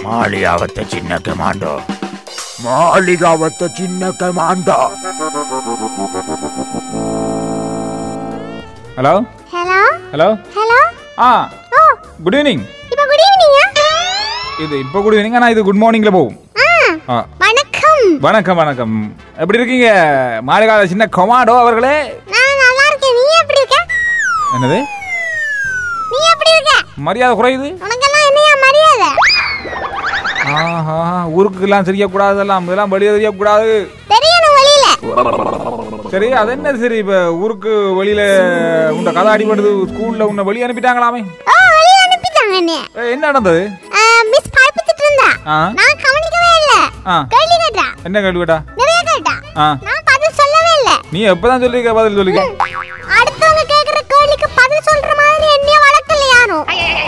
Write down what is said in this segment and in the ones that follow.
மாளிகாவத்த சின்ன கமாண்டோ மாளிகாவத்த சின்ன commando hello hello hello hello ஆ ஓ குட் ஈவினிங் இப்போ குட் ஈவினிங்கா இது இப்போ குட் ஈவினிங் ஆனால் இது குட் மார்னிங்கில் போகும் ஆ ஆ வணக்கம் வணக்கம் வணக்கம் எப்படி இருக்கீங்க மாளிகால சின்ன கொமாடோ அவர்களே நான் நல்லா இருக்கேன் நீ எப்படி இருக்க என்னது நீ எப்படி இருக்க மரியாதை குறையுது உனக்கெல்லாம் என்னையா மரியாதை ஆஹா ஊருக்குலாம் தெரியக்கூடாது எல்லாம் இதெல்லாம் வெளியே தெரியக்கூடாது தெரியணும் வழியில சரி அது என்ன சரி இப்போ ஊருக்கு வெளியில உண்ட கதை அடிபடுது ஸ்கூல்ல உன்னை வெளியே அனுப்பிட்டாங்களாமே ஓ வெளியில அனுப்பிட்டாங்க என்னைய ஏ, என்ன நடந்தது ஆ, மிஸ் படிப்பிச்சிட்டு இருந்தா ஆ நான் கவனிக்கவே இல்ல ஆ கேள்வி கேட்டா என்ன கேள்வி கேட்டா நிறைய கேட்டா ஆ நான் பதில் சொல்லவே இல்ல நீ எப்பதான் சொல்லிருக்க பதில் சொல்லிக்க அடுத்தவங்க கேக்குற கேள்விக்கு பதில் சொல்ற மாதிரி என்னைய வளர்க்கல யாரும்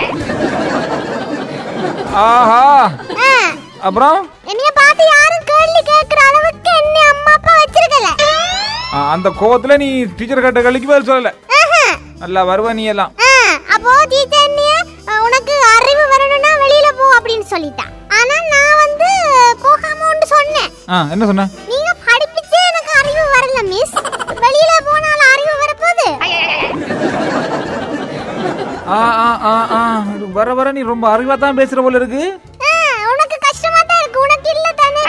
ஆஹா ஆ, அப்புறம் என்னைய பார்த்து யாரும் கேள்வி கேக்குற அளவுக்கு என்ன அம்மா அப்பா வச்சிருக்கல ஆ, அந்த கோவத்துல நீ டீச்சர் கேட்ட கேள்விக்கு பதில் சொல்லல ஆஹா. நல்லா வருவ நீ எல்லாம் ஆ, அப்போ டீச்சர் என்னைய அ, உனக்கு அறிவு வரணும்னா வெளியில போ அப்படின்னு சொல்லிட்டா ஆனா நான் வந்து போகாம ஒன்று சொன்னேன் ஆ என்ன சொன்ன நீங்க படிப்பிச்சே எனக்கு அறிவு வரல மிஸ் வெளியில போனாலும் அறிவு வரப்போகுது ஆ ஆ ஆ ஆ இது வர வர நீ ரொம்ப அறிவா தான் பேசுற போல இருக்கு ஆ, உனக்கு கஷ்டமா தான் இருக்கு உனக்கு இல்ல தானே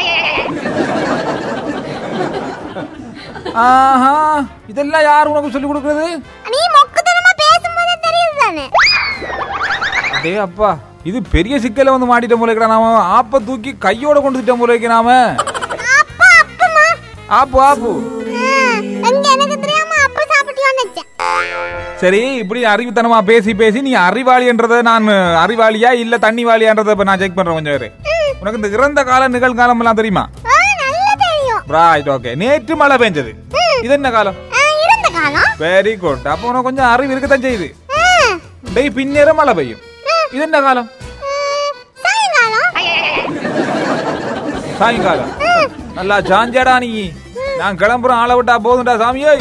ஆஹா இதெல்லாம் யார் உனக்கு சொல்லி கொடுக்கறது நீ மொக்குத்தனமா பேசும்போதே தெரியுது தானே டே அப்பா இது பெரிய சிக்கல வந்து மாட்டிட்ட போல இருக்கிற நாம ஆப்ப தூக்கி கையோட கொண்டு திட்ட போல இருக்க நாம அப்பா அப்பமா ஆப்பு ஆப்பு ஆ, எங்க எனக்கு தெரியாம அப்ப சாப்பிட்டியோன்னு நினைச்சேன் சரி இப்படி அறிவுத்தனமா பேசி பேசி நீ அறிவாளின்றத நான் அறிவாளியா இல்ல தண்ணிவாளியான்றத இப்ப நான் செக் பண்றேன் கொஞ்சம் இரு. உனக்கு இந்த இறந்த கால நிகழ்காலம் எல்லாம் தெரியுமா ஆ, நல்லா தெரியும் ரைட் ஓகே நேற்று மழை பெஞ்சது இது என்ன காலம் ஆ, இருந்த காலம் வெரி குட் அப்போ உனக்கு கொஞ்சம் அறிவு இருக்கத்தான் செய்யுது ஆ, டேய் பின்னேரம் மழை பெய்யும் இது என்ன காலம் ம், சாயங்காலம் சாயங்காலம் நல்லா சாஞ்சாடா நீ நான் கிளம்புறேன் ஆளை விட்டா போதும்டா சாமியே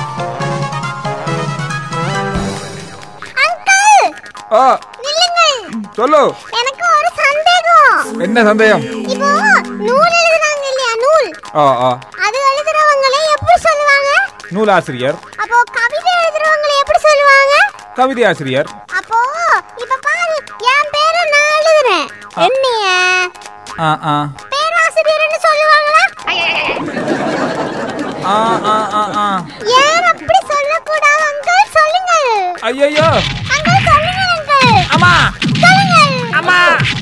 அங்கிள் ஓ நில்லுங்கள் சொல்லு எனக்கு ஒரு சந்தேகம் என்ன சந்தேகம் இப்போ நூல் எழுதுறாங்க இல்லையா நூல் ஓ ஓ அது எழுதுறவங்களே எப்படி சொல்லுவாங்க நூலாசிரியர் அப்போ கவிதை எழுதுறவங்களே எப்படி சொல்லுவாங்க கவிதை ஆசிரியர் அப்போ இப்ப பாரு என் பேரை நான் எழுதுறேன் என்னைய ஆ ஆ பேராசிரியர்னு சொல்லுவாங்களா ஆ ஆ ஆ ஆ ஏன் அப்படி சொல்லக்கூடாது அங்கிள் சொல்லுங்கள் ஐயோ அங்கிள் சொல்லுங்க அங்கிள் அம்மா சொல்லுங்கள் அம்மா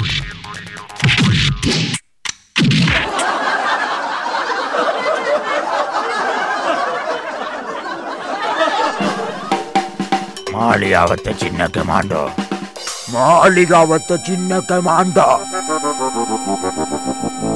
மாளிகாவத்த சின்ன கமாண்டோ மாளிகாவத்த சின்ன கமாண்டோ